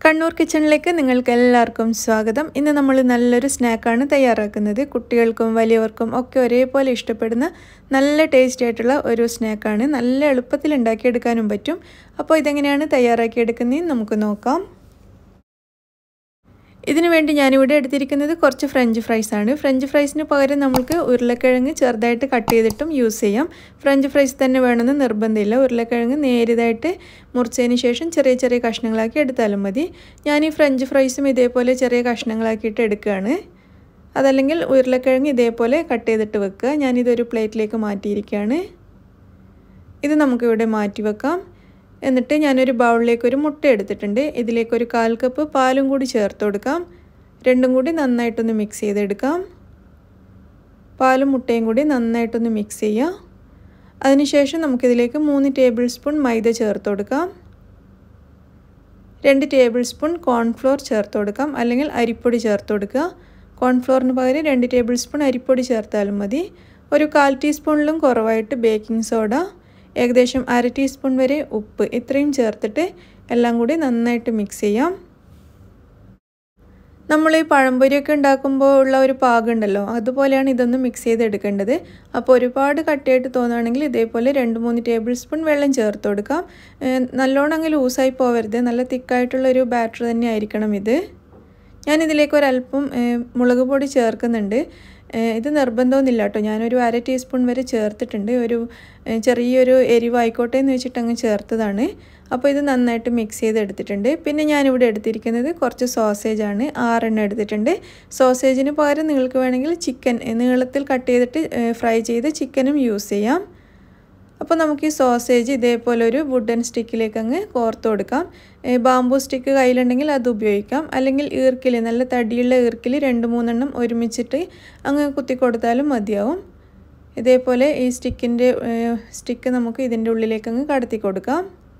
കണ്ണൂർ കിച്ചണിലേക്ക് നിങ്ങൾക്ക് എല്ലാവർക്കും സ്വാഗതം ഇന്ന് നമ്മൾ നല്ലൊരു സ്നാക്കാണ് തയ്യാറാക്കുന്നത് കുട്ടികൾക്കും വലിയവർക്കും ഒക്കെ ഒരേപോലെ ഇഷ്ടപ്പെടുന്ന നല്ല ടേസ്റ്റി ആയിട്ടുള്ള ഒരു സ്നാക്കാണ് നല്ല എളുപ്പത്തിൽ ഉണ്ടാക്കിയെടുക്കാനും പറ്റും അപ്പോൾ ഇതെങ്ങനെയാണ് തയ്യാറാക്കിയെടുക്കുന്നതെന്ന് നമുക്ക് നോക്കാം ഇതിനു വേണ്ടി ഞാനിവിടെ എടുത്തിരിക്കുന്നത് കുറച്ച് ഫ്രഞ്ച് ഫ്രൈസ് ആണ് ഫ്രഞ്ച് ഫ്രൈസിന് പകരം നമുക്ക് ഉരുളക്കിഴങ്ങ് ചെറുതായിട്ട് കട്ട് ചെയ്തിട്ടും യൂസ് ചെയ്യാം ഫ്രഞ്ച് ഫ്രൈസ് തന്നെ വേണമെന്ന് നിർബന്ധമില്ല ഉരുളക്കിഴങ്ങ് നേരിയതായിട്ട് മുറിച്ചതിന് ശേഷം ചെറിയ ചെറിയ കഷ്ണങ്ങളാക്കി എടുത്താലും മതി ഞാൻ ഈ ഫ്രഞ്ച് ഫ്രൈസും ഇതേപോലെ ചെറിയ കഷ്ണങ്ങളാക്കിയിട്ട് എടുക്കുകയാണ് അതല്ലെങ്കിൽ ഉരുളക്കിഴങ്ങ് ഇതേപോലെ കട്ട് ചെയ്തിട്ട് വെക്കുക ഞാനിതൊരു പ്ലേറ്റിലേക്ക് മാറ്റിയിരിക്കുകയാണ് ഇത് നമുക്കിവിടെ മാറ്റി വെക്കാം എന്നിട്ട് ഞാനൊരു ബൗളിലേക്ക് ഒരു മുട്ട എടുത്തിട്ടുണ്ട് ഇതിലേക്ക് ഒരു കാൽ കപ്പ് പാലും കൂടി ചേർത്ത് കൊടുക്കാം രണ്ടും കൂടി നന്നായിട്ടൊന്ന് മിക്സ് ചെയ്തെടുക്കാം പാലും മുട്ടയും കൂടി നന്നായിട്ടൊന്ന് മിക്സ് ചെയ്യാം അതിനുശേഷം നമുക്കിതിലേക്ക് മൂന്ന് ടേബിൾ സ്പൂൺ മൈദ ചേർത്ത് കൊടുക്കാം രണ്ട് ടേബിൾ സ്പൂൺ കോൺഫ്ലോർ ചേർത്ത് കൊടുക്കാം അല്ലെങ്കിൽ അരിപ്പൊടി ചേർത്ത് കൊടുക്കുക കോൺഫ്ലോറിന് പകരം രണ്ട് ടേബിൾ സ്പൂൺ അരിപ്പൊടി ചേർത്താലും മതി ഒരു കാൽ ടീസ്പൂണിലും കുറവായിട്ട് ബേക്കിംഗ് സോഡ ഏകദേശം അര ടീസ്പൂൺ വരെ ഉപ്പ് ഇത്രയും ചേർത്തിട്ട് എല്ലാം കൂടി നന്നായിട്ട് മിക്സ് ചെയ്യാം നമ്മൾ ഈ പഴംപൊരിയൊക്കെ ഉണ്ടാക്കുമ്പോൾ ഉള്ള ഒരു പാകമുണ്ടല്ലോ അതുപോലെയാണ് ഇതൊന്ന് മിക്സ് ചെയ്തെടുക്കേണ്ടത് അപ്പോൾ ഒരുപാട് കട്ടിയായിട്ട് തോന്നുകയാണെങ്കിൽ ഇതേപോലെ രണ്ട് മൂന്ന് ടേബിൾ സ്പൂൺ വെള്ളം ചേർത്ത് കൊടുക്കാം നല്ലോണം അങ്ങ് ലൂസായി പോവരുത് നല്ല തിക്കായിട്ടുള്ള ഒരു ബാറ്റർ തന്നെ ആയിരിക്കണം ഇത് ഞാനിതിലേക്ക് ഒരല്പം മുളക് പൊടി ചേർക്കുന്നുണ്ട് ഇത് നിർബന്ധമൊന്നുമില്ല കേട്ടോ ഞാനൊരു അര ടീസ്പൂൺ വരെ ചേർത്തിട്ടുണ്ട് ഒരു ചെറിയൊരു എരിവായിക്കോട്ടെ എന്ന് വെച്ചിട്ട് അങ്ങ് ചേർത്തതാണ് അപ്പോൾ ഇത് നന്നായിട്ട് മിക്സ് ചെയ്തെടുത്തിട്ടുണ്ട് പിന്നെ ഞാനിവിടെ എടുത്തിരിക്കുന്നത് കുറച്ച് സോസേജാണ് ആറെണ്ണം എടുത്തിട്ടുണ്ട് സോസേജിന് പകരം നിങ്ങൾക്ക് വേണമെങ്കിൽ ചിക്കൻ നീളത്തിൽ കട്ട് ചെയ്തിട്ട് ഫ്രൈ ചെയ്ത് ചിക്കനും യൂസ് ചെയ്യാം അപ്പോൾ നമുക്ക് ഈ സോസേജ് ഇതേപോലെ ഒരു വുഡൻ സ്റ്റിക്കിലേക്ക് അങ്ങ് കോർത്ത് കൊടുക്കാം ബാമ്പു സ്റ്റിക്ക് കയ്യിലുണ്ടെങ്കിൽ അത് ഉപയോഗിക്കാം അല്ലെങ്കിൽ ഈർക്കിൽ നല്ല തടിയുള്ള ഈർക്കിൽ രണ്ട് മൂന്നെണ്ണം ഒരുമിച്ചിട്ട് അങ്ങ് കുത്തി കൊടുത്താലും മതിയാവും ഇതേപോലെ ഈ സ്റ്റിക്കിൻ്റെ സ്റ്റിക്ക് നമുക്ക് ഇതിൻ്റെ ഉള്ളിലേക്ക് അങ്ങ് കടത്തി കൊടുക്കാം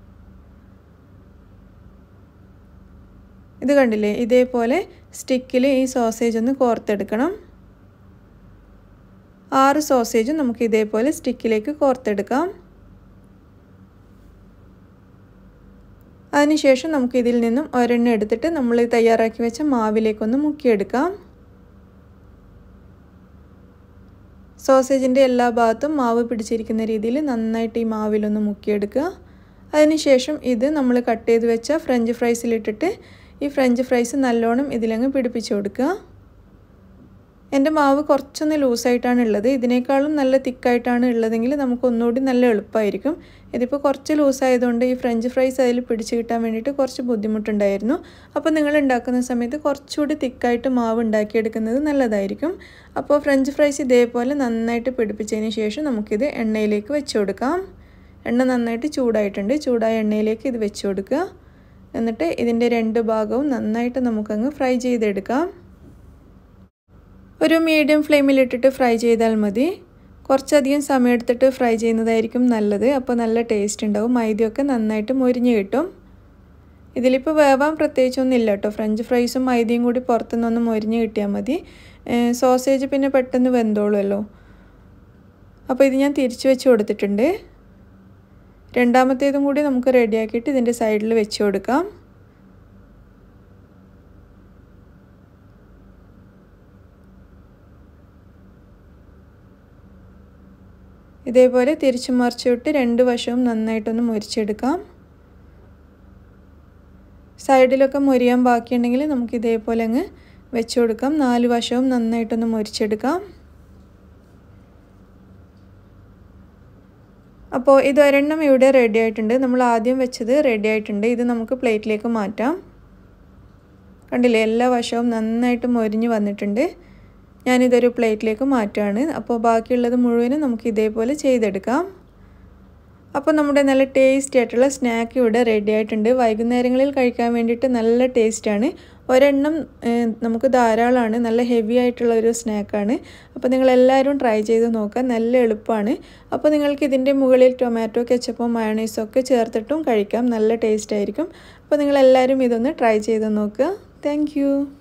ഇത് കണ്ടില്ലേ ഇതേപോലെ സ്റ്റിക്കിൽ ഈ സോസേജ് ഒന്ന് കോർത്തെടുക്കണം ആറ് സോസേജും നമുക്ക് ഇതേപോലെ സ്റ്റിക്കിലേക്ക് കോർത്തെടുക്കാം അതിനുശേഷം നമുക്ക് ഇതിൽ നിന്നും ഒരെണ്ണം എടുത്തിട്ട് നമ്മൾ തയ്യാറാക്കി വെച്ച മാവിലേക്കൊന്ന് മുക്കിയെടുക്കാം സോസേജിൻ്റെ എല്ലാ ഭാഗത്തും മാവ് പിടിച്ചിരിക്കുന്ന രീതിയിൽ നന്നായിട്ട് ഈ മാവിലൊന്ന് മുക്കിയെടുക്കുക അതിനുശേഷം ഇത് നമ്മൾ കട്ട് ചെയ്ത് വെച്ച ഫ്രഞ്ച് ഫ്രൈസിലിട്ടിട്ട് ഈ ഫ്രഞ്ച് ഫ്രൈസ് നല്ലോണം ഇതിലങ്ങ് പിടിപ്പിച്ചു കൊടുക്കുക എൻ്റെ മാവ് കുറച്ചൊന്ന് ലൂസായിട്ടാണ് ഉള്ളത് ഇതിനേക്കാളും നല്ല തിക്കായിട്ടാണ് ഉള്ളതെങ്കിൽ നമുക്ക് ഒന്നുകൂടി നല്ല എളുപ്പമായിരിക്കും ഇതിപ്പോൾ കുറച്ച് ലൂസായതുകൊണ്ട് ഈ ഫ്രഞ്ച് ഫ്രൈസ് അതിൽ പിടിച്ച് കിട്ടാൻ വേണ്ടിയിട്ട് കുറച്ച് ബുദ്ധിമുട്ടുണ്ടായിരുന്നു അപ്പോൾ നിങ്ങൾ ഉണ്ടാക്കുന്ന സമയത്ത് കുറച്ചുകൂടി തിക്കായിട്ട് മാവ് ഉണ്ടാക്കിയെടുക്കുന്നത് നല്ലതായിരിക്കും അപ്പോൾ ഫ്രഞ്ച് ഫ്രൈസ് ഇതേപോലെ നന്നായിട്ട് പിടിപ്പിച്ചതിന് ശേഷം നമുക്കിത് എണ്ണയിലേക്ക് വെച്ച് കൊടുക്കാം എണ്ണ നന്നായിട്ട് ചൂടായിട്ടുണ്ട് ചൂടായ എണ്ണയിലേക്ക് ഇത് വെച്ച് കൊടുക്കുക എന്നിട്ട് ഇതിൻ്റെ രണ്ട് ഭാഗവും നന്നായിട്ട് നമുക്കങ്ങ് ഫ്രൈ ചെയ്തെടുക്കാം ഒരു മീഡിയം ഫ്ലെയിമിലിട്ടിട്ട് ഫ്രൈ ചെയ്താൽ മതി കുറച്ചധികം സമയം എടുത്തിട്ട് ഫ്രൈ ചെയ്യുന്നതായിരിക്കും നല്ലത് അപ്പോൾ നല്ല ടേസ്റ്റ് ഉണ്ടാവും മൈദയൊക്കെ നന്നായിട്ട് മൊരിഞ്ഞ് കിട്ടും ഇതിലിപ്പോൾ വേവാൻ പ്രത്യേകിച്ചൊന്നും ഇല്ല കേട്ടോ ഫ്രഞ്ച് ഫ്രൈസും മൈദയും കൂടി പുറത്തുനിന്നൊന്ന് മൊരിഞ്ഞ് കിട്ടിയാൽ മതി സോസേജ് പിന്നെ പെട്ടെന്ന് വെന്തോളുമല്ലോ അപ്പോൾ ഇത് ഞാൻ തിരിച്ചു വെച്ച് കൊടുത്തിട്ടുണ്ട് രണ്ടാമത്തേതും കൂടി നമുക്ക് റെഡിയാക്കിയിട്ട് ഇതിൻ്റെ സൈഡിൽ വെച്ച് കൊടുക്കാം ഇതേപോലെ തിരിച്ചു മറിച്ചിട്ട് രണ്ട് വശവും നന്നായിട്ടൊന്ന് മുരിച്ചെടുക്കാം സൈഡിലൊക്കെ മുരിയാൻ ബാക്കിയുണ്ടെങ്കിൽ നമുക്ക് ഇതേപോലെ അങ്ങ് വെച്ച് കൊടുക്കാം നാല് വശവും നന്നായിട്ടൊന്ന് മുരിച്ചെടുക്കാം അപ്പോൾ ഇത് ഒരെണ്ണം ഇവിടെ റെഡി ആയിട്ടുണ്ട് നമ്മൾ ആദ്യം വെച്ചത് റെഡി ആയിട്ടുണ്ട് ഇത് നമുക്ക് പ്ലേറ്റിലേക്ക് മാറ്റാം കണ്ടില്ലേ എല്ലാ വശവും നന്നായിട്ട് മൊരിഞ്ഞ് വന്നിട്ടുണ്ട് ഞാനിതൊരു പ്ലേറ്റിലേക്ക് മാറ്റുകയാണ് അപ്പോൾ ബാക്കിയുള്ളത് മുഴുവനും നമുക്ക് ഇതേപോലെ ചെയ്തെടുക്കാം അപ്പോൾ നമ്മുടെ നല്ല ടേസ്റ്റി ആയിട്ടുള്ള സ്നാക്ക് ഇവിടെ റെഡി ആയിട്ടുണ്ട് വൈകുന്നേരങ്ങളിൽ കഴിക്കാൻ വേണ്ടിയിട്ട് നല്ല ടേസ്റ്റാണ് ഒരെണ്ണം നമുക്ക് ധാരാളമാണ് നല്ല ഹെവി ആയിട്ടുള്ള ഒരു സ്നാക്കാണ് അപ്പോൾ നിങ്ങളെല്ലാവരും ട്രൈ ചെയ്ത് നോക്കുക നല്ല എളുപ്പമാണ് അപ്പോൾ നിങ്ങൾക്ക് ഇതിൻ്റെ മുകളിൽ ടൊമാറ്റോ കെച്ചപ്പോ മയണൈസോ ഒക്കെ ചേർത്തിട്ടും കഴിക്കാം നല്ല ടേസ്റ്റ് ആയിരിക്കും അപ്പോൾ നിങ്ങളെല്ലാവരും ഇതൊന്ന് ട്രൈ ചെയ്ത് നോക്കുക താങ്ക്